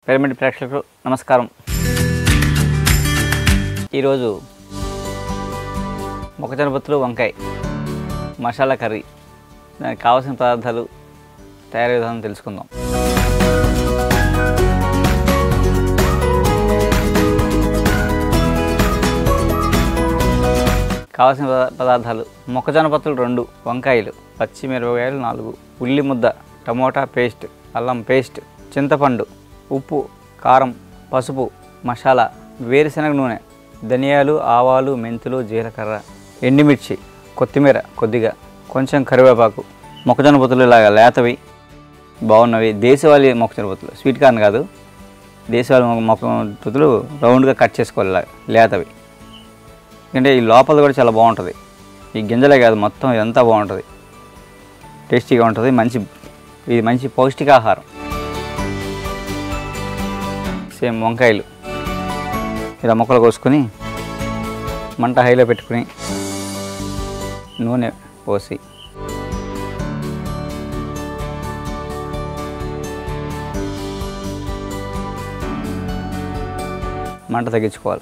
Pyramid ప్రేక్షకులకు నమస్కారం ఈరోజు మొక్కజొన్న పొత్తులు వంకాయ మసాలా కర్రీ దానికి కావాల్సిన పదార్థాలు తయారీ విధానం తెలుసుకుందాం కావాల్సిన పద- పదార్థాలు మొక్కజొన్న పత్తులు రెండు వంకాయలు పచ్చిమిరపకాయలు నాలుగు ఉల్లి ముద్ద టమోటా పేస్ట్ అల్లం పేస్ట్ చింతపండు ఉప్పు కారం పసుపు మసాలా వేరుశనగ నూనె ధనియాలు ఆవాలు మెంతులు జీలకర్ర ఎండుమిర్చి కొత్తిమీర కొద్దిగా కొంచెం కరివేపాకు మొక్కజొన్న పొత్తులు ఇలాగా లేతవి బాగున్నవి దేశవాళీ మొక్కజొన్న పొత్తులు స్వీట్ కార్న్ కాదు దేశవాళీ మొక్క మొక్క పొత్తులు రౌండ్గా కట్ చేసుకోవాలి ఇలాగ లేతవి ఎందుకంటే ఈ లోపల కూడా చాలా బాగుంటుంది ఈ గింజలే కాదు మొత్తం ఇదంతా బాగుంటుంది టేస్టీగా ఉంటుంది మంచి ఇది మంచి పౌష్టికాహారం సేమ్ వంకాయలు ఇలా మొక్కలు కోసుకొని మంట హైలో పెట్టుకుని నూనె పోసి మంట తగ్గించుకోవాలి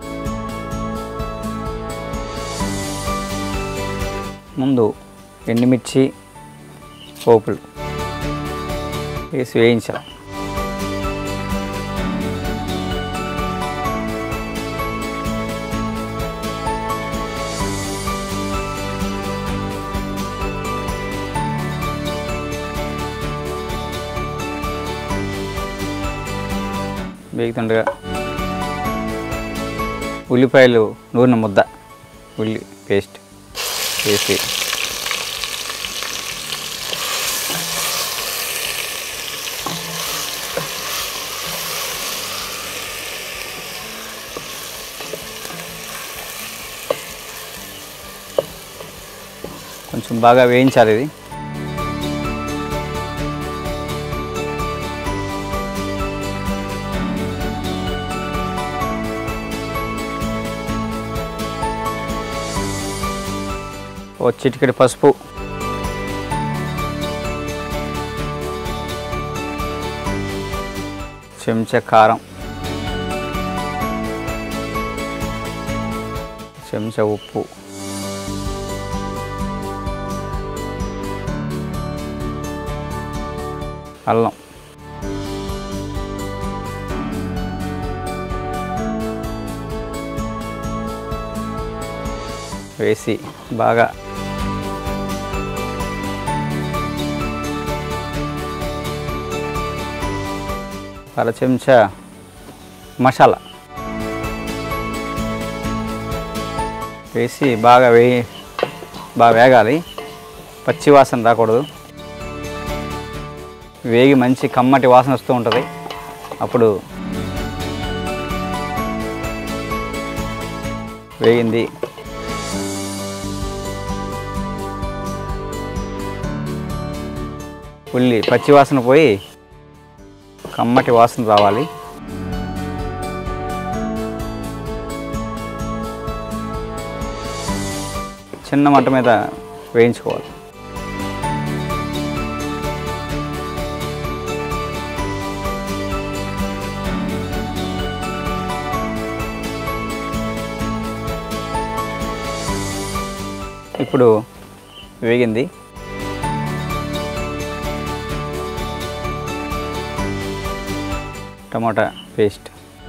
ముందు ఎండుమిర్చి పోపులు వేసి వేయించాలి వేగుతుండగా ఉల్లిపాయలు నూనె ముద్ద ఉల్లి పేస్ట్ వేసి కొంచెం బాగా వేయించాలి ఇది ఓ చిటికెడు పసుపు చెంచా కారం చెంచా ఉప్పు అల్లం వేసి బాగా అర చెంచా మసాలా వేసి బాగా వేయి బాగా వేగాలి పచ్చి వాసన రాకూడదు వేగి మంచి కమ్మటి వాసన వస్తూ ఉంటుంది అప్పుడు వేగింది ఉల్లి పచ్చి వాసన పోయి కమ్మటి వాసన రావాలి చిన్న మంట మీద వేయించుకోవాలి ఇప్పుడు వేగింది టమాటా పేస్ట్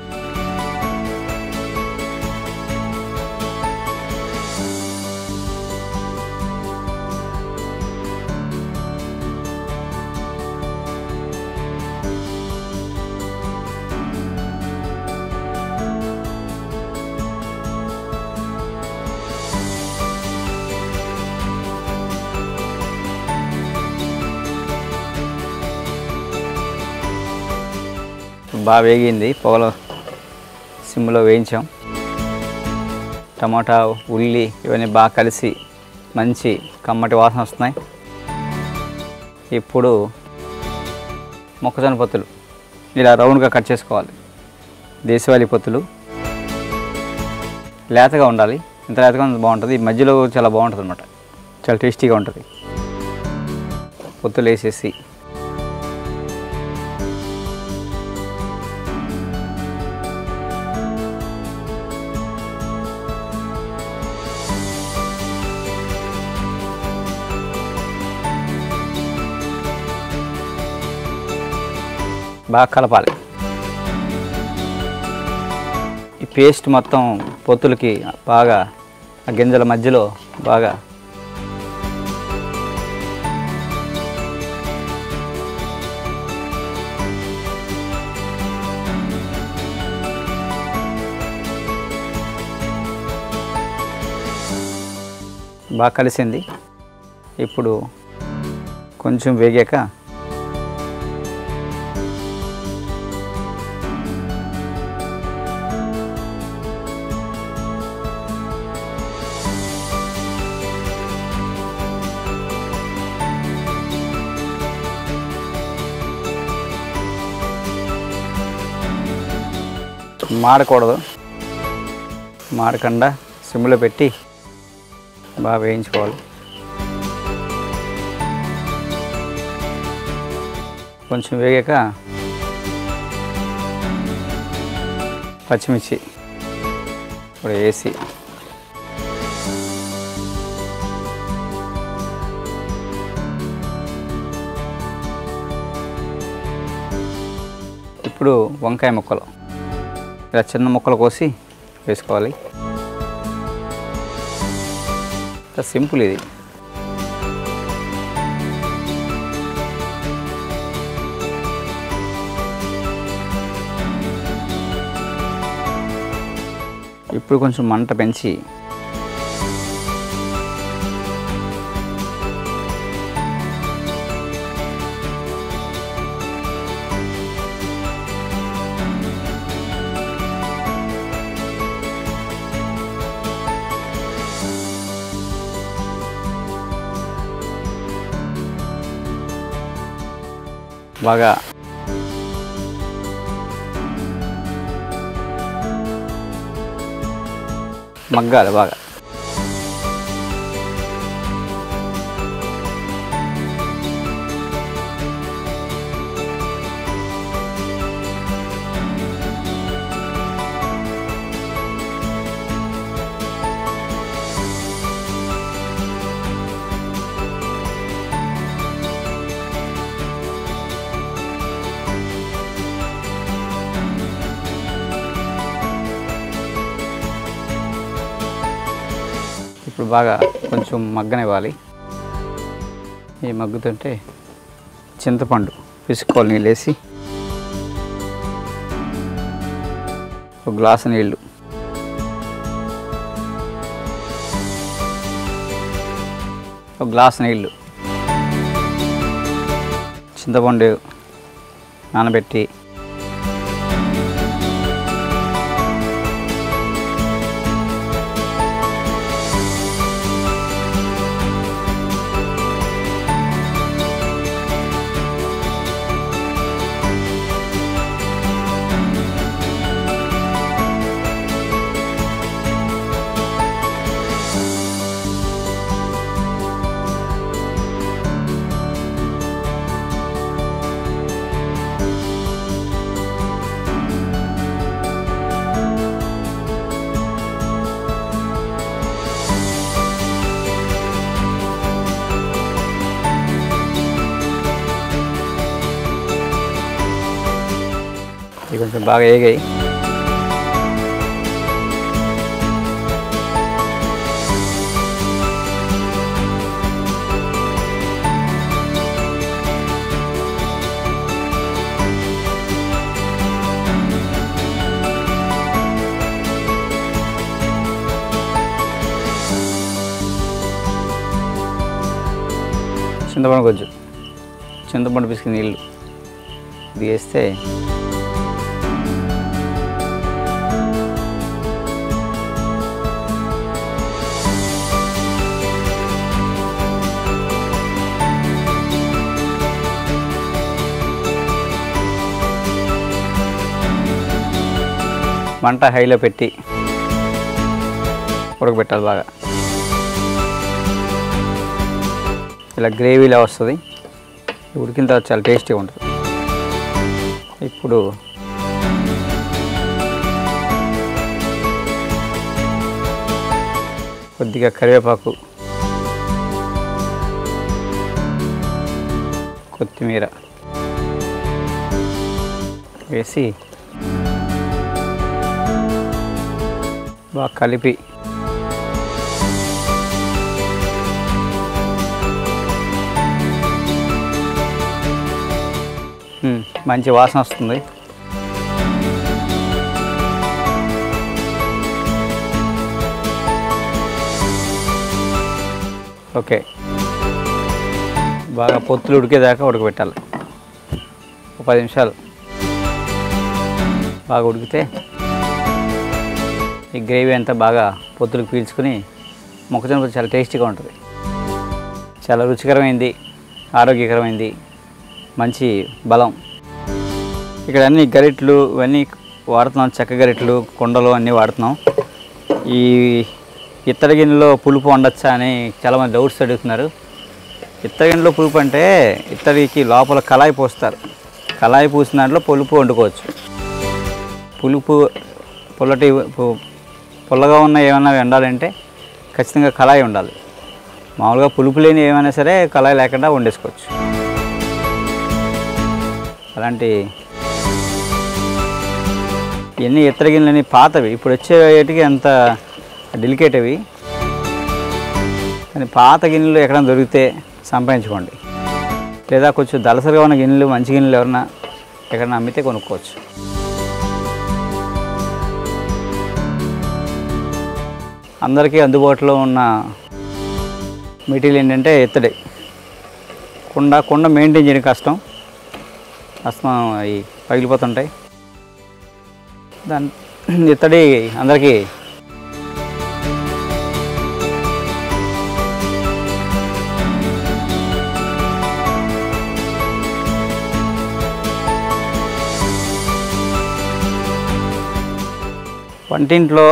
బాగా వేగింది పొగలో సిమ్లో వేయించాం టమాటా ఉల్లి ఇవన్నీ బాగా కలిసి మంచి కమ్మటి వాసన వస్తున్నాయి ఇప్పుడు మొక్కజొన్న పొత్తులు ఇలా రౌండ్గా కట్ చేసుకోవాలి దేశవాళీ పొత్తులు లేతగా ఉండాలి ఇంత లేతగా ఉంటే బాగుంటుంది ఈ మధ్యలో చాలా బాగుంటుంది అనమాట చాలా టేస్టీగా ఉంటుంది పొత్తులు వేసేసి బాగా కలపాలి ఈ పేస్ట్ మొత్తం పొత్తులకి బాగా ఆ గింజల మధ్యలో బాగా బాగా కలిసింది ఇప్పుడు కొంచెం వేగాక మాడకూడదు మాడకుండా సిమ్లో పెట్టి బాగా వేయించుకోవాలి కొంచెం వేగాక పచ్చిమిర్చి ఇప్పుడు వేసి ఇప్పుడు వంకాయ ముక్కలు ఇలా చిన్న ముక్కలు కోసి వేసుకోవాలి చాలా సింపుల్ ఇది ఇప్పుడు కొంచెం మంట పెంచి బాగా మగ్గాలి బాగా ఇప్పుడు బాగా కొంచెం మగ్గనివ్వాలి ఈ మగ్గుతుంటే చింతపండు పిసుకోవాలి నీళ్ళు వేసి ఒక గ్లాసు నీళ్ళు ఒక గ్లాసు నీళ్ళు చింతపండు నానబెట్టి ఇవి కొంచెం బాగా వేగాయి చింతపండు కొంచెం చింతపండు పిసికి నీళ్ళు ఇది వేస్తే మంట హైలో పెట్టి ఉడకబెట్టాలి బాగా ఇలా గ్రేవీలా వస్తుంది ఉడికిన తర్వాత చాలా టేస్టీగా ఉంటుంది ఇప్పుడు కొద్దిగా కరివేపాకు కొత్తిమీర వేసి బాగా కలిపి మ్మ్. మంచి వాసన వస్తుంది ఓకే బాగా పొత్తులు ఉడికేదాకా ఉడకబెట్టాలి ఒక పది నిమిషాలు బాగా ఉడికితే ఈ గ్రేవీ అంతా బాగా పొత్తులకు పీల్చుకుని మొక్కజొన్న పొత్తు చాలా టేస్టీగా ఉంటుంది చాలా రుచికరమైంది ఆరోగ్యకరమైంది మంచి బలం ఇక్కడ అన్ని గరిట్లు ఇవన్నీ వాడుతున్నాం చెక్క గరిట్లు కుండలు అన్నీ వాడుతున్నాం ఈ ఇత్తడి గిన్నెలో పులుపు వండొచ్చా అని చాలామంది డౌట్స్ అడుగుతున్నారు ఇత్తడి గిన్నెలో పులుపు అంటే ఇత్తడికి లోపల కళాయి పోస్తారు కళాయి పూసిన దాంట్లో పులుపు వండుకోవచ్చు పులుపు పుల్లటి పు- పుల్లగా ఉన్న ఏమైనా వండాలంటే ఖచ్చితంగా కళాయి ఉండాలి మామూలుగా పులుపు లేని ఏమైనా సరే కళాయి లేకుండా వండేసుకోవచ్చు అలాంటి ఇవన్నీ ఇత్తడి గిన్నెలని పాతవి ఇప్పుడు వచ్చేటికి అంత డెలికేట్ అవి కానీ పాత గిన్నెలు ఎక్కడైనా దొరికితే సంపాదించుకోండి లేదా కొంచెం దలసరిగా ఉన్న గిన్నెలు మంచి గిన్నెలు ఎవరన్నా ఎక్కడైనా అమ్మితే కొనుక్కోవచ్చు అందరికీ అందుబాటులో ఉన్న మెటీరియల్ ఏంటంటే ఇత్తడి కుండ కుండ మెయింటైన్ చేయడం కష్టం అస్తమా అవి పగిలిపోతుంటాయి దాని ఇత్తడి అందరికీ వంటింట్లో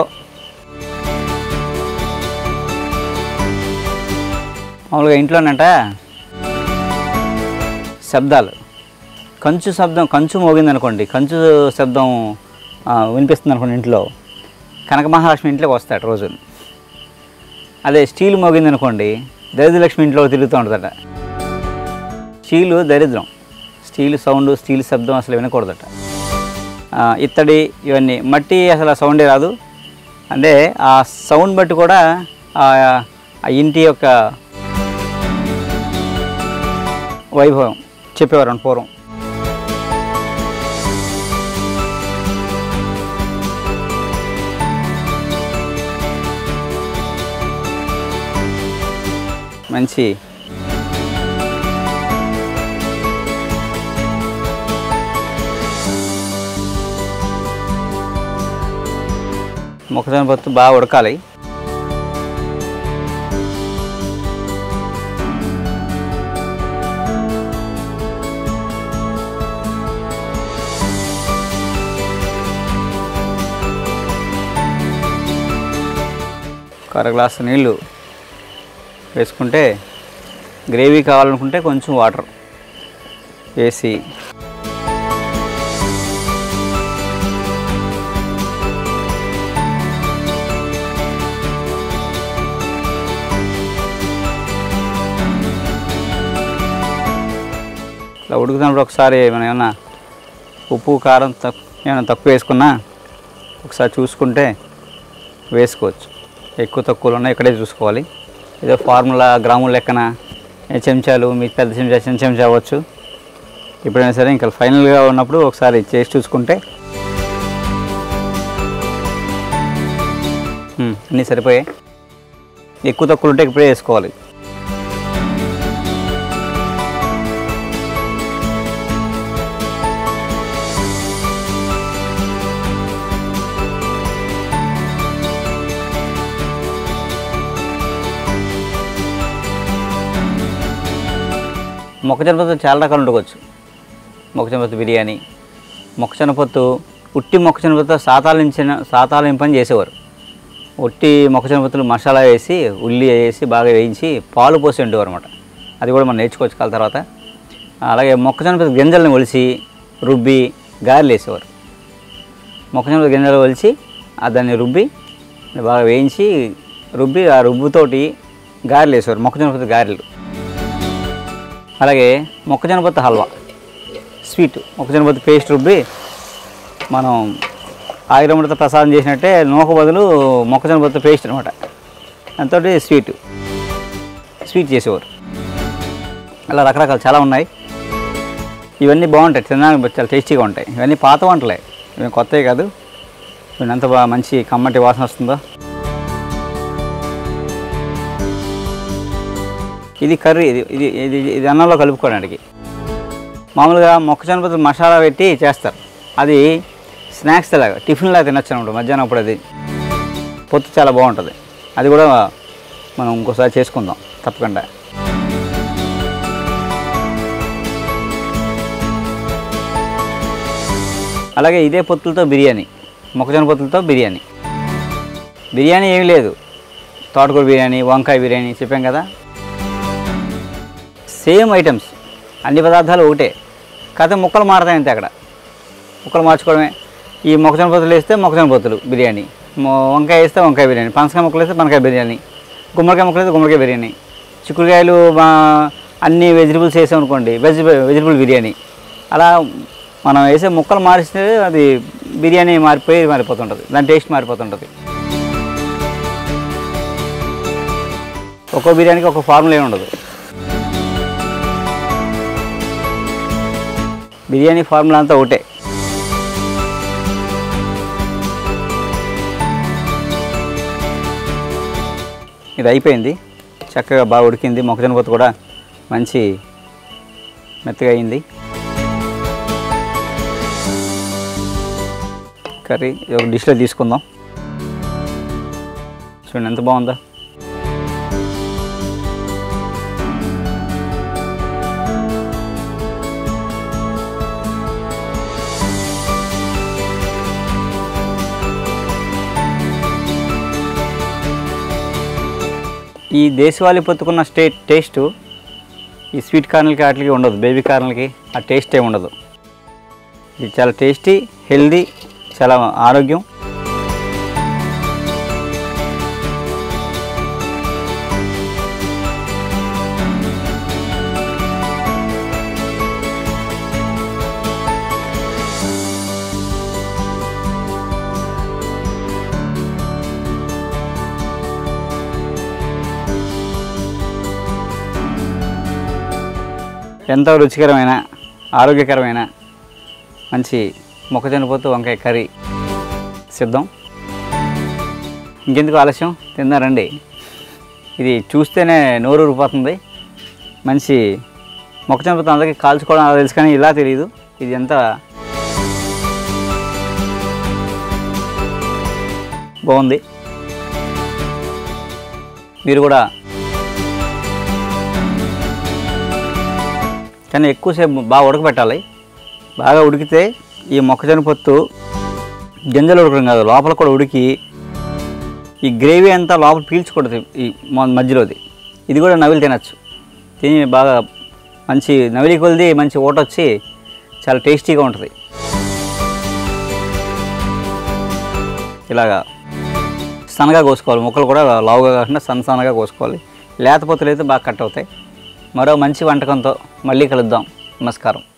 మామూలుగా ఇంట్లోనంట శబ్దాలు కంచు శబ్దం కంచు మోగింది అనుకోండి కంచు శబ్దం ఆ, వినిపిస్తుంది అనుకోండి ఇంట్లో కనక మహాలక్ష్మి ఇంట్లోకి వస్తాడు రోజు అదే స్టీల్ మోగింది అనుకోండి దరిద్రలక్ష్మి ఇంట్లో తిరుగుతూ ఉంటుందట స్టీలు దరిద్రం స్టీల్ సౌండ్ స్టీల్ శబ్దం అసలు వినకూడదట ఆ, ఇత్తడి ఇవన్నీ మట్టి అసలు ఆ సౌండే రాదు అంటే ఆ సౌండ్ బట్టి కూడా ఆ ఆ ఇంటి యొక్క వైభవం చెప్పేవారు పూర్వం మంచి మొక్కజొన్న పొత్తు బాగా ఉడకాలి ఒక అర గ్లాసు నీళ్ళు వేసుకుంటే గ్రేవీ కావాలనుకుంటే కొంచెం వాటర్ వేసి ఇలా ఉడుకుతున్నప్పుడు ఒకసారి మనం ఏమన్నా ఉప్పు కారం తక్కువ ఏమైనా తక్కువ వేసుకున్నా ఒకసారి చూసుకుంటే వేసుకోవచ్చు ఎక్కువ తక్కువలు ఉన్నాయి ఇక్కడే చూసుకోవాలి ఏదో ఫార్ములా గ్రాముల లెక్కన ఏ చెంచాలు మీకు పెద్ద చెంచా చిన్న చెంచా అవ్వచ్చు ఎప్పుడైనా సరే ఇంకా ఫైనల్గా ఉన్నప్పుడు ఒకసారి చేసి చూసుకుంటే ఉమ్, అన్నీ సరిపోయాయి ఎక్కువ తక్కువలు ఉంటే ఇప్పుడే వేసుకోవాలి మొక్కజొన్న పొత్తు చాలా రకాలు వండుకోవచ్చు మొక్కజొన్న పొత్తు బిర్యానీ మొక్కజొన్న పొత్తు ఉట్టి మొక్కజొన్న పొత్తు సాతాలించిన సాతాలింపని చేసేవారు ఉట్టి మొక్కజొన్న పొత్తులు మసాలా వేసి ఉల్లి వేసి బాగా వేయించి పాలు పోసి వండేవారు అనమాట అది కూడా మనం నేర్చుకోవచ్చు కాల తర్వాత అలాగే మొక్కజొన్న పొత్తు గింజలను ఒలిసి రుబ్బి గారెలు వేసేవారు మొక్కజొన్న పొత్తు గింజలు ఒలిచి ఆ దాన్ని రుబ్బి బాగా వేయించి రుబ్బి ఆ రుబ్బుతోటి గారెలు వేసేవారు మొక్కజొన్న పొత్తు గారెలు అలాగే మొక్కజొన్న పొత్తు హల్వా స్వీట్ మొక్కజొన్న పొత్తు పేస్ట్ రుబ్బి మనం ఆయురమృత ప్రసాదం చేసినట్టే నూక బదులు మొక్కజొన్న బొత్త పేస్ట్ అనమాట దాంతో స్వీట్ స్వీట్ చేసేవారు అలా రకరకాలు చాలా ఉన్నాయి ఇవన్నీ బాగుంటాయి తినడానికి చాలా టేస్టీగా ఉంటాయి ఇవన్నీ పాత వంటలే ఇవి కొత్తవి కాదు ఇవన్నీ ఎంత బాగా మంచి కమ్మటి వాసన వస్తుందో ఇది కర్రీ ఇది ఇది ఇది ఇది అన్నంలో కలుపుకోవడానికి మామూలుగా మొక్కజొన్న బదులు మసాలా పెట్టి చేస్తారు అది స్నాక్స్ లాగా టిఫిన్ లాగా తినొచ్చు అనమాట మధ్యాహ్నం అప్పుడు అది పొత్తు చాలా బాగుంటుంది అది కూడా మనం ఇంకోసారి చేసుకుందాం తప్పకుండా అలాగే ఇదే పొత్తులతో బిర్యానీ మొక్కజొన్న పొత్తులతో బిర్యానీ బిర్యానీ ఏమీ లేదు తోటకూర బిర్యానీ వంకాయ బిర్యానీ చెప్పాం కదా సేమ్ ఐటమ్స్ అన్ని పదార్థాలు ఒకటే కాకపోతే ముక్కలు మారతాయి అంతే అక్కడ ముక్కలు మార్చుకోవడమే ఈ మొక్కజొన్న పొత్తులు వేస్తే మొక్కజొన్న పొత్తులు బిర్యానీ మొ- వంకాయ వేస్తే వంకాయ బిర్యానీ పనసకాయ ముక్కలు వేస్తే పనకాయ బిర్యానీ గుమ్మడికాయ ముక్కలు వేస్తే గుమ్మడికాయ బిర్యానీ చిక్కుడుకాయలు మా అన్ని వెజిటబుల్స్ వేసాం అనుకోండి వెజిటబుల్ వెజిటబుల్ బిర్యానీ అలా మనం వేసే ముక్కలు మారిస్తే అది బిర్యానీ మారిపోయి మారిపోతుంటుంది దాని టేస్ట్ మారిపోతుంటుంది ఒక్కో బిర్యానీకి ఒక ఫార్ములా ఏమి ఉండదు బిర్యానీ ఫార్ములా అంతా ఒకటే ఇది అయిపోయింది చక్కగా బాగా ఉడికింది మొక్కజొన్న పొత్తు కూడా మంచి మెత్తగా అయింది కర్రీ ఇది ఒక డిష్లో తీసుకుందాం చూడండి ఎంత బాగుందో ఈ దేశవాళీ పొత్తుకున్న స్టే టేస్ట్ ఈ స్వీట్ కార్నర్లకి వాటికి ఉండదు బేబీ కార్నర్లకి ఆ టేస్ట్ ఏమి ఉండదు ఇది చాలా టేస్టీ హెల్దీ చాలా ఆరోగ్యం ఎంతో రుచికరమైన ఆరోగ్యకరమైన మంచి మొక్కజొన్న పొత్తు వంకాయ కర్రీ సిద్ధం ఇంకెందుకు ఆలస్యం తిందారండి ఇది చూస్తేనే నోరు ఊరిపోతుంది మంచి మొక్కజొన్న పొత్తు అందరికీ కాల్చుకోవడం అలా తెలుసు కానీ ఇలా తెలియదు ఇది ఎంత బాగుంది మీరు కూడా కానీ ఎక్కువసేపు బాగా ఉడకబెట్టాలి బాగా ఉడికితే ఈ మొక్కజొన్న పొత్తు గింజలు ఉడకడం కాదు లోపల కూడా ఉడికి ఈ గ్రేవీ అంతా లోపల పీల్చుకుంటుంది ఈ మ- మధ్యలోది ఇది కూడా నవిలి తినచ్చు తిని బాగా మంచి నవిలి కొలిది మంచి ఊట వచ్చి చాలా టేస్టీగా ఉంటుంది ఇలాగా సన్నగా కోసుకోవాలి ముక్కలు కూడా లావుగా కాకుండా సన్న సన్నగా కోసుకోవాలి లేత పొత్తులు అయితే బాగా కట్ అవుతాయి మరో మంచి వంటకంతో మళ్ళీ కలుద్దాం నమస్కారం